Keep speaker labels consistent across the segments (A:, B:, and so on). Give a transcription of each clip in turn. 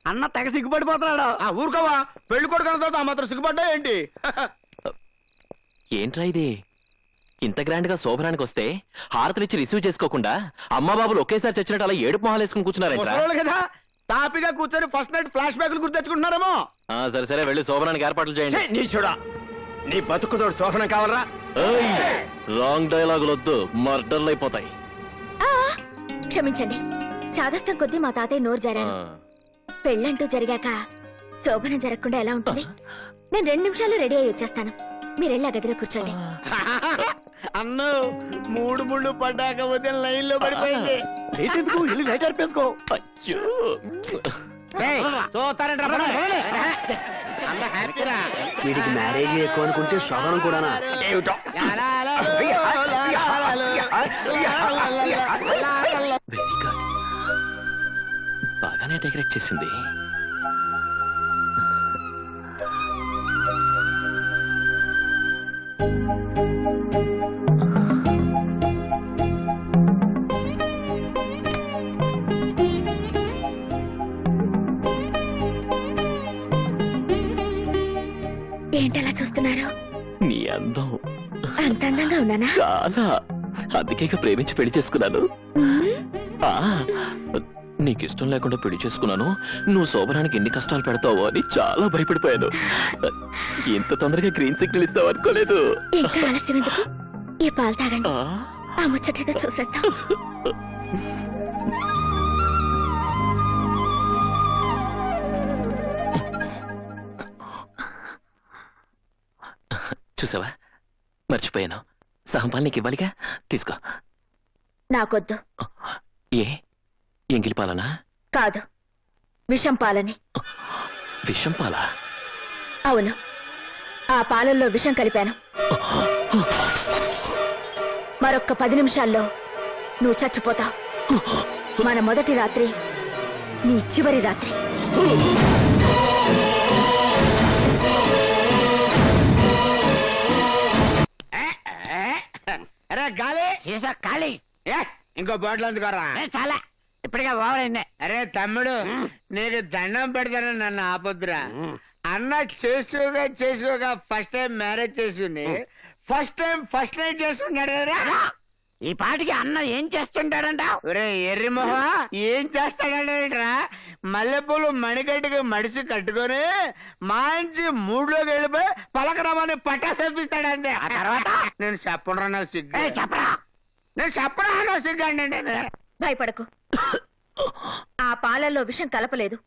A: అన్న తెగ సిగ్గుపడిపోతున్నాడు
B: ఆ ఊరుకోవా పెళ్లి కొడుకు అన్న తర్వాత ఆ మాత్రం సిగ్గుపడ్డా ఏంటి
C: ఏంట్రా ఇది ఇంత గ్రాండ్ గా శోభనానికి వస్తే హారతలిచ్చి రిసీవ్ చేసుకోకుండా అమ్మా బాబులు ఒకేసారి చచ్చినట్టు అలా ఏడుపు మొహాలు వేసుకుని కూర్చున్నారేంట్రా
B: ముసలోళ్ళు కదా తాపిగా కూర్చొని ఫస్ట్ నైట్ ఫ్లాష్ బ్యాక్లు గుర్తు తెచ్చుకుంటున్నారేమో
C: ఆ, సరే సరే వెళ్ళి శోభనానికి ఏర్పాట్లు చేయండి
A: నీ చూడా నీ బతుకుతోడు శోభనం కావాలరా
C: ఏయ్, రాంగ్ డైలాగులు వద్దు మర్డర్లు అయిపోతాయి
D: ఆ, క్షమించండి చాదస్తం కొద్దీ మా తాతయ్య నోరు
C: ఆ,
D: జారాను పెళ్ళంటూ జరిగాక శోభనం జరగకుండా ఎలా ఉంటుంది నేను రెండు నిమిషాలు రెడీ అయ్యి వచ్చేస్తాను మీరెళ్ళి ఆ గదిలో కూర్చోండి
B: అన్ను మూడు ముళ్ళు పడ్డాక ఉదయం లైన్ లో పడిపోయింది
A: ఏంటెందుకు వెళ్ళి లైట్ అర్పేసుకో
C: అయ్యో.
B: ఏయ్, చూస్తారంట్రా, పదండి, పదండి. అంత హ్యాపీరా
A: వీడికి మ్యారేజ్ ఎక్కువ అనుకుంటే శోభనం కూడానా ఏమిటో
C: Very good. బాగానే డెకరేట్ చేసింది
D: ఏంటలా చూస్తున్నారు
C: నీ అందం
D: అంత అందంగా ఉన్నానా
C: చాలా అందుకే ఇక ప్రేమించి పెళ్లి చేసుకున్నాను
D: మ్మ్.
C: ఆ, నీకు ఇష్టం లేకుండా పెళ్లి చేసుకున్నాను నువ్వు శోభనానికి ఎన్ని కష్టాలు పెడతావో అని చాలా భయపడిపోయాను ఇంత తొందరగా గ్రీన్ సిగ్నల్ ఇస్తావు అనుకోలేదు
D: ఇంకా ఆలస్యం ఎందుకు ఈ పాలు తాగండి
C: ఆ,
D: ఆ ముచ్చటేదో చూసేద్దాం
C: చూసావా మర్చిపోయాను సహంపాలు నీకు ఇవ్వాలిగా తీసుకో
D: నాకొద్దు
C: ఏ ఎంగిలి పాలనా
D: కాదు విషం పాలని
C: విషం పాలా
D: అవును ఆ పాలల్లో విషం కలిపాను మరొక్క పది నిమిషాల్లో నువ్వు చచ్చిపోతావు మన మొదటి రాత్రి నీ చివరి రాత్రి
B: అరే గాలి
A: సీసా ఖాళీ
B: ఏ, ఇంకో బాటిల్ అందుకోరా
A: ఏ, చాలా ఇప్పటికే ఓవర్ అయింది
B: అరే తమ్ముడు నీకు దండం పెడతాను నన్ను ఆపొద్దురా అన్న చేసుకోగా చేసుకోగా ఫస్ట్ టైం మ్యారేజ్ చేసింది ఫస్ట్ టైం ఫస్ట్ నైట్ చేసుకున్నాడు కదరా
A: ఈ పాటికి అన్న ఏం చేస్తుంటాడంట
B: ఒరే ఎర్రి మొహ ఏం చేస్తాడంటరా మల్లెపూలు మణిగడ్డకి మడిసి కట్టుకొని మంచి మూడ్లోకి వెళ్ళిపోయి పలకరమని పట్టా తెప్పిస్తాడంతే
A: ఆ తర్వాత?
B: నేను చెప్పను నాకు సిగ్గు
A: ఏ, చెప్పరా
B: నేను చెప్పరా నాకు సిగ్గు అంటే
D: భయపడకు ఆ పాలల్లో విషం కలపలేదు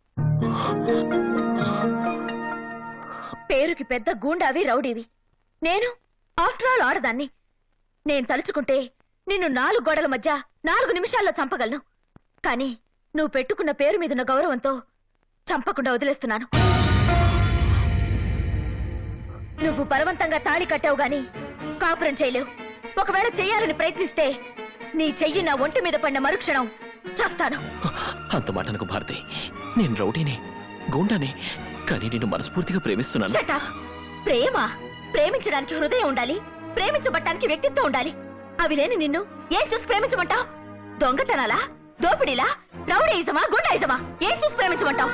D: పేరుకి పెద్ద గూండావి రౌడీవి నేను ఆఫ్టర్ ఆల్ ఆడదాన్ని నేను తలుచుకుంటే నిన్ను నాలుగు గోడల మధ్య నాలుగు నిమిషాల్లో చంపగలను కానీ నువ్వు పెట్టుకున్న పేరు మీదున్న గౌరవంతో చంపకుండా వదిలేస్తున్నాను నువ్వు బలవంతంగా తాళి కట్టావు గాని కాపురం చేయలేవు ఒకవేళ చెయ్యాలని ప్రయత్నిస్తే నీ చెయ్యి నా ఒంటి మీద పడిన మరుక్షణం చేస్తాను
C: అంత మాట నాకు భారతి నేను రౌడీనే గూండానే కానీ నేను మనస్ఫూర్తిగా ప్రేమిస్తున్నాను
D: Shut up. ప్రేమ ప్రేమించడానికి హృదయం ఉండాలి ప్రేమించబట్టానికి వ్యక్తిత్వం ఉండాలి అవి లేని నిన్ను ఏం చూసి ప్రేమించమంటావు దొంగతనాలా దోపిడీలా రౌడీయిజమా గుండాయిజమా ఏం చూసి ప్రేమించమంటావు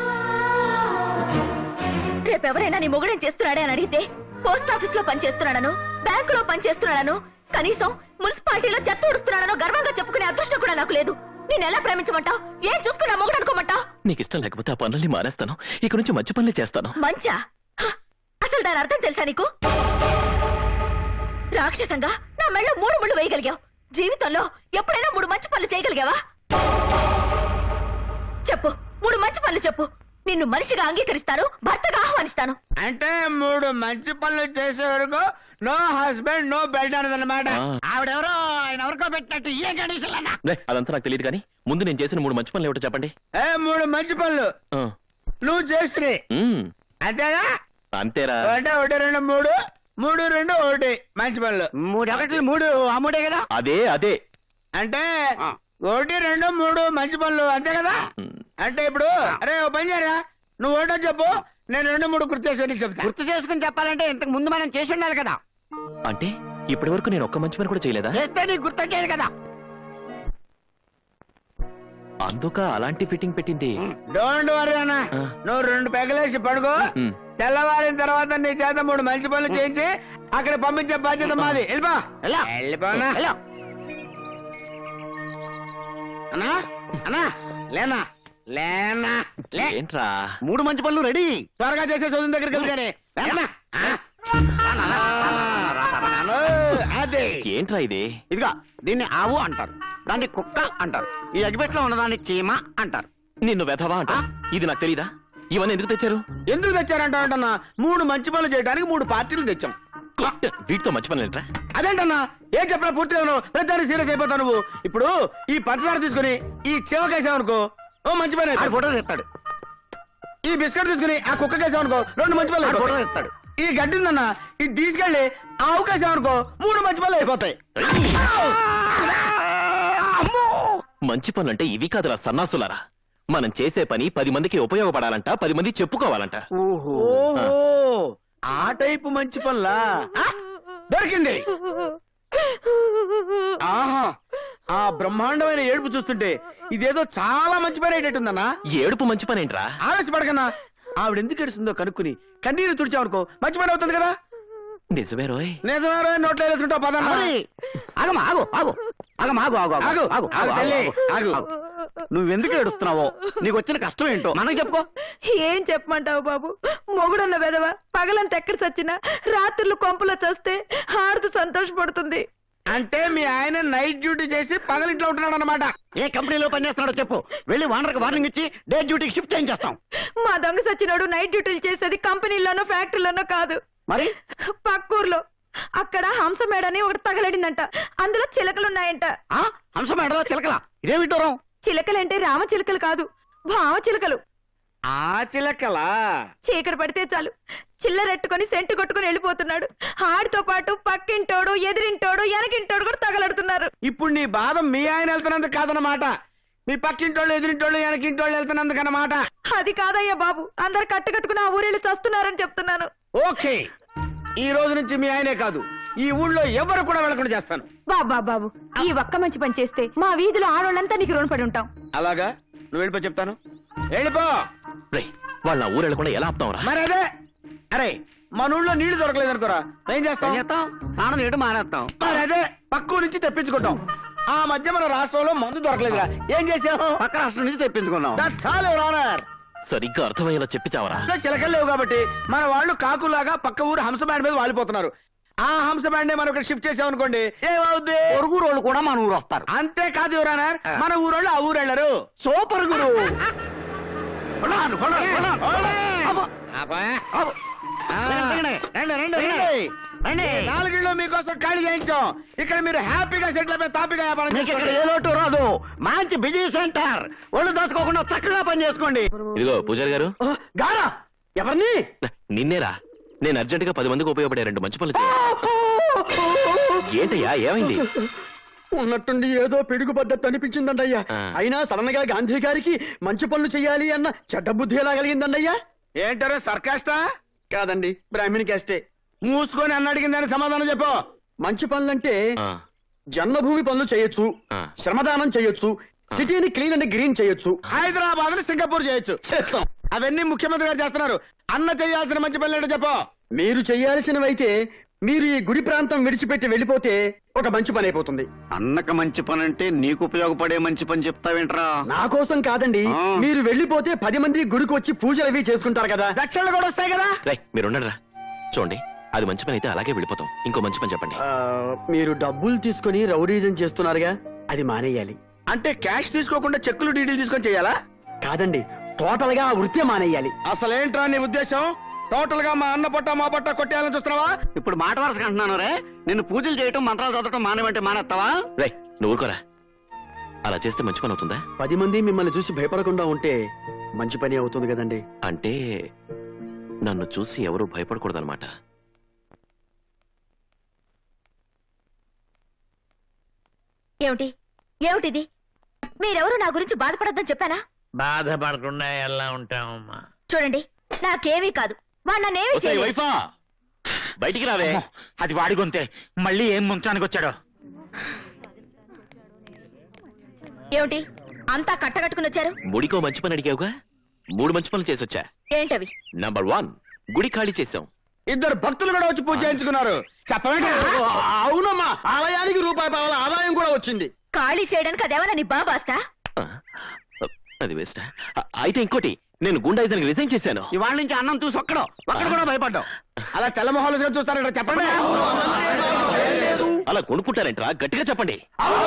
D: రేపెవరైనా నీ మొగుడేం చేస్తున్నాడే అని అడిగితే పోస్ట్ ఆఫీస్ లో పనిచేస్తున్నాడను బ్యాంకులో పనిచేస్తున్నాడను కనీసం మున్సిపాలిటీలో చెత్త ఉడుస్తున్నాడనో గర్వంగా చెప్పుకునే అదృష్టం కూడా నాకు లేదు నేను ఎలా ప్రేమించమంటావు ఏం చూసుకున్నా మొగుడు అనుకోమంటావు
C: నీకు ఇష్టం లేకపోతే ఆ పనుల్ని మానేస్తాను ఇక నుంచి మంచి పనులే చేస్తాను
D: మంచా హ! అసలు దాని అర్థం తెలుసా నీకు రాక్షసంగా నా మెళ్ళ మూడు ముళ్ళు వేయగలిగావు జీవితంలో ఎప్పుడైనా మూడు మంచి పనులు చేయగలిగావా చెప్పు మూడు మంచి పనులు చెప్పు నిన్ను మనిషిగా అంగీకరిస్తాను భర్తగా ఆహ్వానిస్తాను
B: అంటే మూడు మంచి పనులు చేసే వరకు నో హస్బెండ్ నో బెల్ట్ అన్నదన్నమాట
C: ఆ,
A: ఆవిడెవరో ఆయన ఎవరికో పెట్టినట్టు ఏ కండిషన్ అన్నా
C: రే, అదంతా నాకు తెలియదు కానీ ముందు నేను చేసిన మూడు మంచి పనులు ఏమిటో చెప్పండి
B: ఏ మూడు మంచి పనులు
C: ఆ,
B: నువ్వు చేస్తున్నాయి
C: ఉమ్,
B: అంతేగా
C: అంతేరా
B: ఒకటి ఒకటి రెండు మూడు మూడు రెండు ఒకటి మంచి పనులు
A: మూడు ఒకటి మూడు అమ్ముడే కదా
C: అదే అదే
B: అంటే
A: ఆ.
B: ఒకటి రెండు మూడు మంచి పనులు అంతే కదా
C: ఉమ్,
B: అంటే ఇప్పుడు అరే ఓ పని చేయరా నువ్వు ఒకటో చెప్పు నేను రెండు మూడు గుర్తు చేసుకొని చెప్తా
A: గుర్తు చేసుకుని చెప్పాలంటే ఇంతకు ముందు మనం చేసి ఉండాలి కదా
C: అంటే ఇప్పటి వరకు నేను ఒక్క మంచి పని కూడా చేయలేదా
A: చేస్తే నీకు గుర్తొచ్చేది కదా
C: అందుక అలాంటి ఫిట్టింగ్ పెట్టింది
B: డోంట్ వరీ అన్న
C: ఆ.
B: నువ్వు రెండు పెగలేసి పడుకో
C: ఉమ్.
B: తెల్లవారిన తర్వాత నీ చేత మూడు మంచి పనులు చేయించి అక్కడ పంపించే బాధ్యత మాది వెళ్ళిపో వెళ్ళిపోనా అన్నా అన్నా లేనా లేనా లే
C: ఏంట్రా
A: మూడు మంచి పనులు రెడీ
B: త్వరగా చేసే చదువు దగ్గరికి వెళ్తే గానీ. లేనా? ఆ. అను, అదే
C: ఏంట్రా ఇది
A: ఇదిగా దీన్ని ఆవు అంటారు దాన్ని కుక్క అంటారు ఈ అగిపెట్లో ఉన్నదాన్ని చీమ అంటారు
C: నిన్ను వెధవా అంట ఇది నాకు తెలీదా ఇవన్నీ ఎందుకు తెచ్చారు
B: ఎందుకు తెచ్చారంట అంటన్నా మూడు మంచి పనులు చేయడానికి మూడు పార్టీలు తెచ్చాం
C: వీటితో మంచి పని ఏంట్రా
B: అదేంటన్నా ఏం చెప్పినా పూర్తిగా నువ్వు ప్రతిదాన్ని సీరియస్ అయిపోతావు నువ్వు ఇప్పుడు ఈ పంచదార తీసుకుని ఈ చెవకేసావు అనుకో ఓ మంచి పని
A: ఆడు
B: అయిపోయింది.
A: ఫోటో తెస్తాడు
B: ఈ బిస్కెట్ తీసుకుని ఆ కుక్కకేసావు అనుకో రెండు మంచి పనులు
A: ఆడు ఫోటో
B: అయిపోతాయి.
A: తెస్తాడు
B: ఈ గడ్డి ఉందన్న ఇది తీసుకెళ్లి ఆ అవకాశం అనుకో మూడు మంచి పనులు అయిపోతాయి
C: మంచి పనులంటే ఇవి కాదురా సన్నాసులారా మనం చేసే పని పది మందికి ఉపయోగపడాలంట పది మంది చెప్పుకోవాలంట
A: ఓహో
B: ఓహో ఆ టైపు మంచి పనులా ఆ, దొరికింది ఆహా ఆ బ్రహ్మాండమైన ఏడుపు చూస్తుంటే ఇదేదో చాలా మంచి పని అయ్యేటట్టుందన్నా
C: ఏడుపు మంచి పని ఏంట్రా
B: ఆవేశపడకన్నా ఆవిడ ఎందుకు ఏడుస్తుందో కనుక్కుని కన్నీరు తుడిచావనుకో మంచి పని అవుతుంది కదా
C: నిజమే రోయ్
B: నిజమేరో నోట్లో వేసుకుంటావు పదన్నా
A: మరి, ఆగమ్మా ఆగు ఆగు ఆగమ్మా ఆగు ఆగు
B: ఆగు,
A: ఆగు
B: ఆగు, తల్లి, ఆగు.
A: నువ్వెందుకు ఏడుస్తున్నావో నీకు వచ్చిన కష్టం ఏంటో మనకు చెప్పుకో
D: ఏం చెప్పమంటావు బాబు మొగుడున్న వెదవ పగలంత ఎక్కడ చచ్చినా రాత్రులు కొంపలో చస్తే హారతి సంతోషపడుతుంది
B: అంటే మీ ఆయన నైట్ డ్యూటీ చేసి పగలింట్లో ఉంటున్నాడు అనమాట
A: ఏ కంపెనీలో పనిచేస్తున్నాడో చెప్పు వెళ్ళి వానర్కి వార్నింగ్ ఇచ్చి డే డ్యూటీకి షిఫ్ట్ చేయించేస్తాం
D: మా దొంగ సచ్చినోడు నైట్ డ్యూటీలు చేసేది కంపెనీలోనో ఫ్యాక్టరీలోనో కాదు
A: మరి
D: పక్కూర్లో అక్కడ హంస మేడని ఒకటి తగలడిందంట అందులో చిలకలున్నాయంట
A: ఆ హంస మేడలో చిలకలా ఇదే విడ్డూరం
D: చిలకలంటే రామ చిలకలు కాదు భావ చిలకలు
B: ఆ చిలకలా
D: చీకటి పడితే చాలు చిల్లరెట్టుకొని సెంటు కొట్టుకొని వెళ్ళిపోతున్నాడు ఆడితో పాటు పక్కింటోడు ఎదిరింటోడు వెనకింటోడు కూడా తగలడుతున్నారు
B: ఇప్పుడు నీ బాధ మీ ఆయన వెళ్తున్నందుకు కాదనమాట మీ పక్కింటోళ్ళు ఎదిరింటోళ్ళు వెనకింటోళ్ళు వెళ్తున్నందుకు అన్నమాట
D: అది కాదయ్యా బాబు అందరు కట్టుకట్టుకుని ఆ ఊరేళ్ళు చస్తున్నారని చెప్తున్నాను
B: ఓకే ఈ రోజు నుంచి మీ ఆయనే కాదు ఈ ఊళ్ళో ఎవరు కూడా వెళ్ళకుండా చేస్తాను
D: బాబా బాబు ఈ ఒక్క మంచి పని చేస్తే మా వీధిలో ఆడోళ్ళంతా నీకు రుణపడి ఉంటాం
B: అలాగా నువ్వు వెళ్ళిపో చెప్తాను వెళ్ళిపో
C: రే వాళ్ళ నా ఊరు వెళ్ళకుండా ఎలా ఆపుతాంరా
B: మరి అదే అరే మన ఊళ్ళో నీళ్లు దొరకలేదు అనుకోరా ఏం
A: ఏం
B: చేస్తాం
A: చేస్తాం స్నానం చేయడం మానేస్తాం
B: మరి అదే పక్కూ నుంచి తెప్పించుకుంటాం ఆ మధ్య మన రాష్ట్రంలో మందు దొరకలేదురా ఏం చేసాము
A: పక్క రాష్ట్రం నుంచి తెప్పించుకున్నాం
B: దట్స్ ఆల్ యువర్ ఆనర్
C: సరిగ్గా అర్థమయ్యేలా చెప్పి చావరా
B: ఇంకా చిలకలు లేవు కాబట్టి మన వాళ్ళు కాకులాగా పక్క ఊరు హంస బ్యాండ్ మీద వాలిపోతున్నారు ఆ హంస బ్యాండ్ మనం ఇక్కడ షిఫ్ట్ చేసామనుకోండి ఏమవుద్ది
A: పొరుగు రోళ్ళు కూడా మన ఊరు వస్తారు
B: అంతే కాదు యువరానర్ మన ఊరోళ్ళు ఆ ఊరు వెళ్ళరు
A: సూపర్ గురు కొనాను, కొనాను, కొనాను. అబ్బో, అబ్బో.
B: ఆ,
A: రండి,
B: రండి, రండి, రండి.
A: రండి.
B: నాలుగిళ్ళు మీకోసం ఖాళీ చేయించాం ఇక్కడ మీరు హ్యాపీగా సెటిల్ అయిపోయి తాపీగా వ్యాపారం
A: మీకు ఇక్కడ
B: చేసుకోండి.
A: ఏ లోటు రాదు మంచి బిజీ సెంటర్ ఒళ్ళు దాచుకోకుండా చక్కగా పని చేసుకోండి
C: ఇదిగో పూజారి గారు
A: ఓ, గారా ఎవరిని
C: నిన్నేరా నేను అర్జెంట్ గా పది మందికి ఉపయోగపడే రెండు మంచి పనులు చేయాలి. ఏంటయ్యా ఏమైంది
E: ఉన్నట్టుండి ఏదో పిడుగు పడ్డట్టు అనిపించిందండయ్యా
C: ఆ.
E: అయినా సడన్ గా గాంధీ గారికి మంచి పనులు చేయాలి అన్న చెడ్డ బుద్ధి ఎలా కలిగిందండయ్యా
B: ఏంటారో సర్కాస్టా
E: కాదండి బ్రాహ్మణి క్యాస్టే
B: మూసుకొని అన్న అడిగిందని సమాధానం చెప్పు
E: మంచి పనులంటే
C: ఆ,
E: జన్మభూమి పనులు చేయొచ్చు
C: ఆ.
E: శ్రమదానం చేయొచ్చు సిటీని క్లీన్ అండ్ గ్రీన్ చేయొచ్చు
B: హైదరాబాద్ సింగపూర్ చేయొచ్చు
E: చేస్తాం
B: అవన్నీ ముఖ్యమంత్రి గారు చేస్తున్నారు అన్న చేయాల్సిన మంచి పనులు ఏంటో చెప్పు
E: మీరు చేయాల్సినవైతే మీరు ఈ గుడి ప్రాంతం విడిచిపెట్టి వెళ్ళిపోతే ఒక మంచి పని అయిపోతుంది
A: అన్నక మంచి పని అంటే నీకు ఉపయోగపడే మంచి పని చెప్తావేంట్రా
E: నా కోసం కాదండి
A: ఆ.
E: మీరు వెళ్ళిపోతే పది మంది గుడికి వచ్చి పూజలు అవి చేసుకుంటారు కదా
B: దక్షిణలు కూడా వస్తాయి కదా
C: రే మీరు ఉండరా చూడండి అది మంచి పని అయితే అలాగే వెళ్ళిపోతాం ఇంకో మంచి పని చెప్పండి
E: ఆ, మీరు డబ్బులు తీసుకుని రౌడీజం చేస్తున్నారుగా అది మానేయాలి
B: అంటే క్యాష్ తీసుకోకుండా చెక్కులు డీడీలు తీసుకొని చేయాలా
E: కాదండి టోటల్ గా ఆ వృత్తి మానేయాలి
B: అసలేంట్రా నీ ఉద్దేశం టోటల్ గా మా అన్న పొట్ట మా పొట్ట కొట్టేయాలని చూస్తున్నావా
A: ఇప్పుడు మాట వరుసగా అంటున్నాను రే నిన్ను పూజలు చేయటం మంత్రాలు చదవటం మానేమంటే మానేస్తావా
C: రే నువ్వు ఊరుకోరా అలా చేస్తే మంచి పని అవుతుందా
E: పది మంది మిమ్మల్ని చూసి భయపడకుండా ఉంటే మంచి పని అవుతుంది కదండి
C: అంటే నన్ను చూసి ఎవరు భయపడకూడదన్నమాట
D: ఏమిటి ఏమిటిది మీరెవరు నా గురించి బాధపడొద్దని చెప్పానా
F: బాధపడకుండా ఎలా ఉంటామమ్మా
D: చూడండి నాకేమీ కాదు వాడు నన్నేమీ
C: ఒసేయ్
D: చేయలేదు.
C: వైఫా బయటికి రావే
F: అమ్మో, అది వాడి గొంతే మళ్ళీ ఏం ముంచడానికి వచ్చాడో
D: ఏమిటి అంతా కట్టకట్టుకుని వచ్చారు
C: ముడికో మంచి పని అడిగావుగా మూడు మంచి పనులు చేసొచ్చా
D: ఏంటవి
C: నంబర్ వన్ గుడి ఖాళీ చేసాం
B: ఇద్దరు భక్తులు కూడా వచ్చి పూజ చేయించుకున్నారు చెప్పండి
E: అవునమ్మా ఆలయానికి రూపాయి పావాల ఆదాయం కూడా వచ్చింది
D: ఖాళీ చేయడానికి అదేమన్నా నీ బాబాస్తా
C: ఆ, అది వేస్ట్ అయితే ఇంకోటి నేను గుండాయిజానికి రిజైన్ చేశాను
A: ఇవాళ నుంచి అన్నం చూసి ఒక్కడో ఒక్కడు కూడా భయపడ్డావు
B: అలా తెల్ల మొహాలు చూస్తారంట చెప్పండి
C: అలా కొనుక్కుంటారేంట్రా గట్టిగా చెప్పండి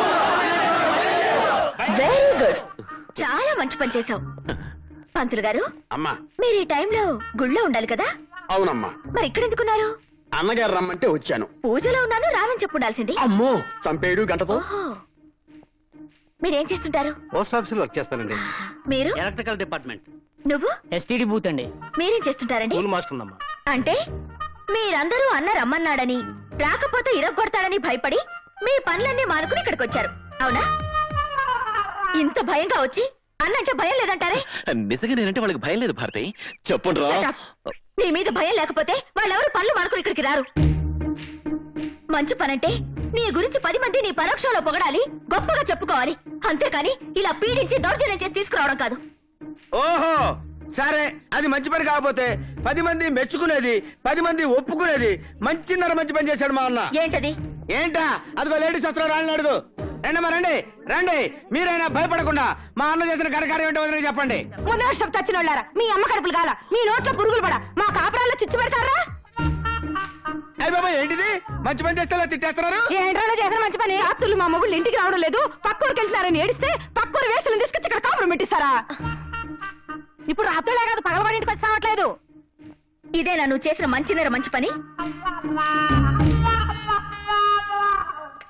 D: వెరీ గుడ్ చాలా మంచి పని చేశావు పంతులు గారు
E: అమ్మా
D: మీరు ఈ టైంలో గుళ్ళో ఉండాలి కదా
E: అవునమ్మా
D: మరి ఇక్కడ ఎందుకున్నారు
E: అన్నగారు రమ్మంటే వచ్చాను
D: పూజలో ఉన్నాను రానని చెప్పుండాల్సింది
E: అమ్మో చంపేడు గంటతో
D: ఓహో మీరేం చేస్తుంటారు
E: పోస్ట్ ఆఫీస్ లో వర్క్ చేస్తానండి
D: మీరు
A: ఎలక్ట్రికల్ డిపార్ట్మెంట్
D: నువ్వు
G: ఎస్టీడీ బూత్ అండి
D: మీరేం చేస్తుంటారండి
E: స్కూల్ మాస్టర్ అమ్మా
D: అంటే మీరందరూ అన్న రమ్మన్నాడని రాకపోతే ఇరగొడతాడని భయపడి మీ పనులన్నీ మానుకుని ఇక్కడికి వచ్చారు అవునా ఇంత భయంగా వచ్చి అన్నంటే భయం లేదంటారే
C: నిజంగా నేనంటే వాళ్ళకి భయం లేదు భారతి చెప్పండి
D: Shut
C: రా
D: up. నీ మీద భయం లేకపోతే వాళ్ళెవరు పనులు మానుకుని ఇక్కడికి రారు మంచి పనంటే నీ గురించి పది మంది నీ పరోక్షంలో పొగడాలి గొప్పగా చెప్పుకోవాలి అంతేకాని ఇలా పీడించి దౌర్జన్యం చేసి తీసుకురావడం కాదు
B: ఓహో సరే అది మంచి పని కాకపోతే పది మంది మెచ్చుకునేది పది మంది ఒప్పుకునేది మంచిన్నర మంచి పని చేశాడు మా అన్న
D: ఏంటది
B: ఏంటా అదిగో లేడీస్ వస్త్రం రాళ్ళని అడుగు రండి రండి రండి మీరైనా భయపడకుండా మా అన్న చేసిన కరకారం ఏంటో వదిలేసి చెప్పండి
D: ముందు వర్షం చచ్చినోళ్ళారా మీ అమ్మ కడుపులు కాల మీ నోట్లో పురుగులు పడ మా కాపురాల్లో చిచ్చు పెడతారా
B: అయ్య బాబా ఏంటిది మంచి పని చేస్తే ఇలా తిట్టేస్తున్నారు
D: ఏంట్రా చేసిన మంచి పని రాత్రులు మా మొగుళ్ళు ఇంటికి రావడం లేదు పక్కూరికి వెళ్తున్నారని ఏడిస్తే పక్కూరు వేసులను తీసుకొచ్చి ఇక్కడ కాపురం పెట్టిస్తారా ఇప్పుడు రాత్రులే కాదు పగలబడి ఇంటికి వచ్చి సావట్లేదు ఇదేనా నువ్వు చేసిన మంచిన్నర మంచి పని